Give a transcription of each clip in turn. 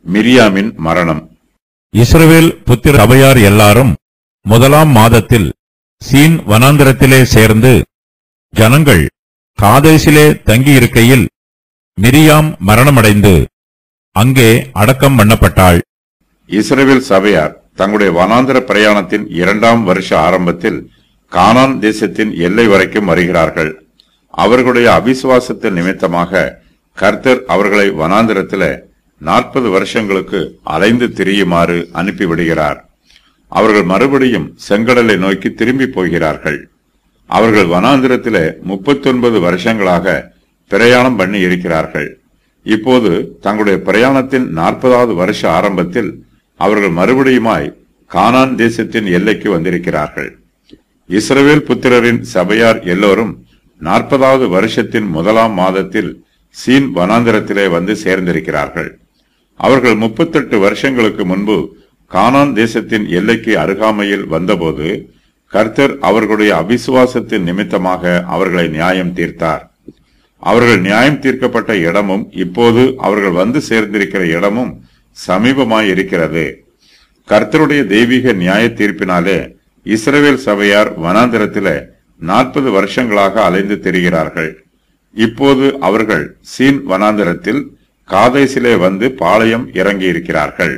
மிரியாமின் மரணம் இஸ்ரவேல் புத்திர சபையார் எல்லாரும் முதலாம் மாதத்தில் சீன் வனாந்திரத்திலே சேர்ந்து ஜனங்கள் காதேசிலே தங்கியிருக்கையில் மிரியாம் மரணமடைந்து அங்கே அடக்கம் பண்ணப்பட்டாள் இஸ்ரவேல் சபையார் தங்களுடைய வனாந்திர பிரயாணத்தின் இரண்டாம் வருஷ ஆரம்பத்தில் கானான் தேசத்தின் எல்லை வரைக்கும் வருகிறார்கள் அவர்களுடைய அவிசுவாசத்தின் நிமித்தமாக கர்த்தர் அவர்களை வனாந்திரத்தில நாற்பது வருஷங்களுக்கு அலைந்து திரியுமாறு அனுப்பிவிடுகிறார் அவர்கள் மறுபடியும் செங்கடலை நோக்கி திரும்பி போகிறார்கள் அவர்கள் வனாந்திரத்தில முப்பத்தொன்பது வருஷங்களாக பிரயாணம் பண்ணி இருக்கிறார்கள் இப்போது தங்களுடைய பிரயாணத்தின் நாற்பதாவது வருஷ ஆரம்பத்தில் அவர்கள் மறுபடியுமாய் கானான் தேசத்தின் எல்லைக்கு வந்திருக்கிறார்கள் இஸ்ரவேல் புத்திரரின் சபையார் எல்லோரும் நாற்பதாவது வருஷத்தின் முதலாம் மாதத்தில் சீன் வனாந்திரத்திலே வந்து சேர்ந்திருக்கிறார்கள் அவர்கள் முப்பத்தெட்டு வருஷங்களுக்கு முன்பு கானான் தேசத்தின் எல்லைக்கு அருகாமையில் வந்தபோது கர்த்தர் அவர்களுடைய அவிசுவாசத்தின் நிமித்தமாக அவர்களை நியாயம் தீர்த்தார் அவர்கள் நியாயம் தீர்க்கப்பட்ட இடமும் இப்போது அவர்கள் வந்து சேர்ந்திருக்கிற இடமும் சமீபமாய் இருக்கிறது கர்த்தருடைய தெய்வீக நியாய தீர்ப்பினாலே இஸ்ரவேல் சபையார் வனாந்திரத்தில நாற்பது வருஷங்களாக அலைந்து திரிகிறார்கள் இப்போது அவர்கள் சீன் வனாந்திரத்தில் காதைசிலே வந்து பாளையம் இறங்கி இருக்கிறார்கள்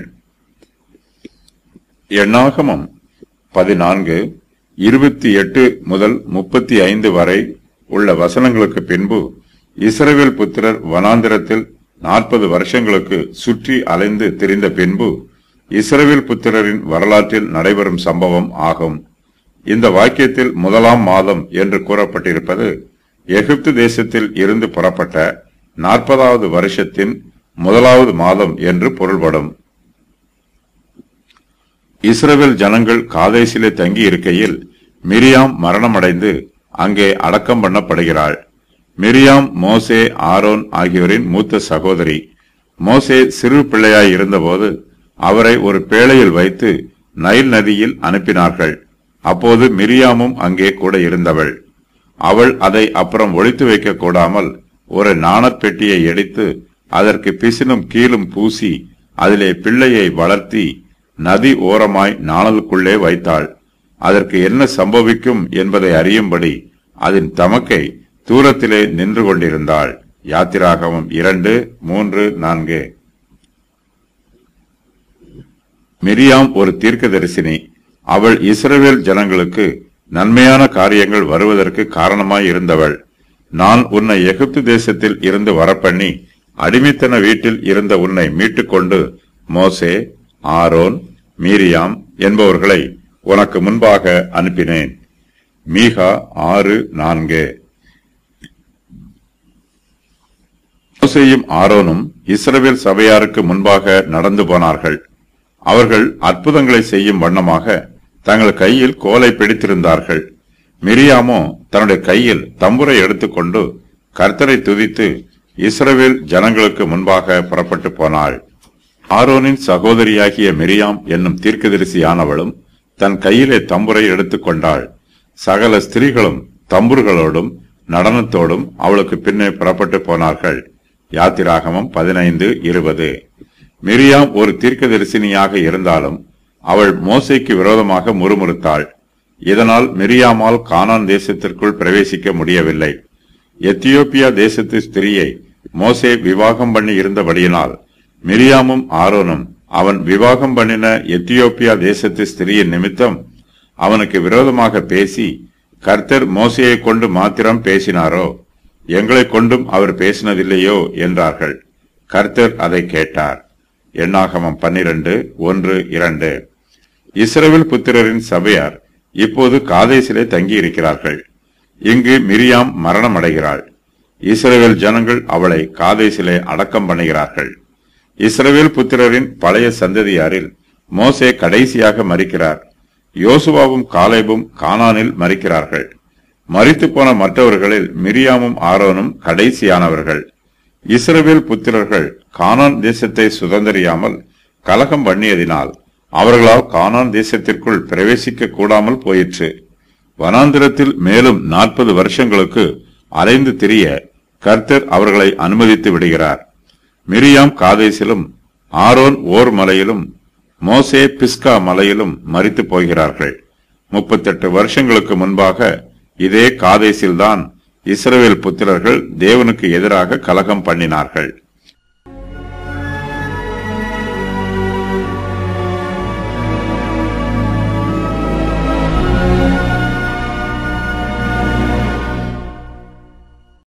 எண்ணாகமம் பதினான்கு இருபத்தி எட்டு முதல் முப்பத்தி ஐந்து வரை உள்ள வசனங்களுக்கு பின்பு இஸ்ரவேல் புத்திரர் வனாந்திரத்தில் நாற்பது வருஷங்களுக்கு சுற்றி அலைந்து திரிந்த பின்பு இஸ்ரவேல் புத்திரரின் வரலாற்றில் நடைபெறும் சம்பவம் ஆகும் இந்த வாக்கியத்தில் முதலாம் மாதம் என்று கூறப்பட்டிருப்பது எகிப்து தேசத்தில் இருந்து புறப்பட்ட நாற்பதாவது வருஷத்தின் முதலாவது மாதம் என்று பொருள்படும் இஸ்ரவேல் ஜனங்கள் காதேசிலே தங்கி இருக்கையில் மிரியாம் மரணமடைந்து அங்கே அடக்கம் பண்ணப்படுகிறாள் மிரியாம் மோசே ஆரோன் ஆகியோரின் மூத்த சகோதரி மோசே சிறு பிள்ளையாய் இருந்தபோது அவரை ஒரு பேழையில் வைத்து நைல் நதியில் அனுப்பினார்கள் அப்போது மிரியாமும் அங்கே கூட இருந்தவள் அவள் அதை அப்புறம் ஒளித்து வைக்க கூடாமல் ஒரு நாணற் பெட்டியை எடுத்து அதற்கு பிசினும் கீழும் பூசி அதிலே பிள்ளையை வளர்த்தி நதி ஓரமாய் நாணலுக்குள்ளே வைத்தாள் அதற்கு என்ன சம்பவிக்கும் என்பதை அறியும்படி அதன் தமக்கை தூரத்திலே நின்று கொண்டிருந்தாள் யாத்திராகமம் இரண்டு மூன்று நான்கு மிரியாம் ஒரு தீர்க்கதரிசினி அவள் இஸ்ரவேல் ஜனங்களுக்கு நன்மையான காரியங்கள் வருவதற்கு காரணமாய் இருந்தவள் நான் உன்னை எகிப்து தேசத்தில் இருந்து வரப்பண்ணி அடிமைத்தன வீட்டில் இருந்த உன்னை மீட்டுக்கொண்டு மோசே ஆரோன் மீரியாம் என்பவர்களை உனக்கு முன்பாக அனுப்பினேன் மீகா ஆறு நான்கு மோசேயும் ஆரோனும் இஸ்ரவேல் சபையாருக்கு முன்பாக நடந்து போனார்கள் அவர்கள் அற்புதங்களை செய்யும் வண்ணமாக தங்கள் கையில் கோலை பிடித்திருந்தார்கள் மிரியாமோ தன்னுடைய கையில் தம்புரை எடுத்துக்கொண்டு கர்த்தரை துதித்து இஸ்ரவேல் ஜனங்களுக்கு முன்பாக புறப்பட்டு போனாள் ஆரோனின் சகோதரியாகிய மிரியாம் என்னும் தீர்க்கதரிசியானவளும் தன் கையிலே தம்புரை எடுத்துக்கொண்டாள் சகல ஸ்திரீகளும் தம்புர்களோடும் நடனத்தோடும் அவளுக்கு பின்னே புறப்பட்டு போனார்கள் யாத்திராகமம் பதினைந்து இருபது மிரியாம் ஒரு தீர்க்கதரிசினியாக இருந்தாலும் அவள் மோசைக்கு விரோதமாக முறுமுறுத்தாள் இதனால் மிரியாமால் கானான் தேசத்திற்குள் பிரவேசிக்க முடியவில்லை எத்தியோப்பியா தேசத்து ஸ்திரியை மோசே விவாகம் பண்ணி இருந்தபடியினால் மிரியாமும் ஆரோனும் அவன் விவாகம் பண்ணின எத்தியோப்பியா தேசத்து ஸ்திரியின் நிமித்தம் அவனுக்கு விரோதமாக பேசி கர்த்தர் மோசையை கொண்டு மாத்திரம் பேசினாரோ எங்களை கொண்டும் அவர் பேசினதில்லையோ என்றார்கள் கர்த்தர் அதை கேட்டார் எண்ணாகமம் பன்னிரண்டு ஒன்று இரண்டு இஸ்ரவேல் புத்திரரின் சபையார் இப்போது காதேசிலே தங்கி இருக்கிறார்கள் இங்கு மிரியாம் மரணம் அடைகிறாள் இஸ்ரவேல் ஜனங்கள் அவளை காதேசிலே அடக்கம் பண்ணுகிறார்கள் இஸ்ரவேல் புத்திரரின் பழைய சந்ததியாரில் மோசே கடைசியாக மறிக்கிறார் யோசுவாவும் காலேபும் கானானில் மறிக்கிறார்கள் மறித்து போன மற்றவர்களில் மிரியாமும் ஆரோனும் கடைசியானவர்கள் இஸ்ரவேல் புத்திரர்கள் கானான் தேசத்தை சுதந்திரியாமல் கலகம் பண்ணியதினால் அவர்களால் கானான் தேசத்திற்குள் பிரவேசிக்க கூடாமல் போயிற்று வனாந்திரத்தில் மேலும் நாற்பது வருஷங்களுக்கு அலைந்து திரிய கர்த்தர் அவர்களை அனுமதித்து விடுகிறார் மிரியாம் காதேசிலும் ஆரோன் ஓர் மலையிலும் மோசே பிஸ்கா மலையிலும் மரித்து போகிறார்கள் முப்பத்தெட்டு வருஷங்களுக்கு முன்பாக இதே காதேசில்தான் இஸ்ரவேல் புத்திரர்கள் தேவனுக்கு எதிராக கலகம் பண்ணினார்கள்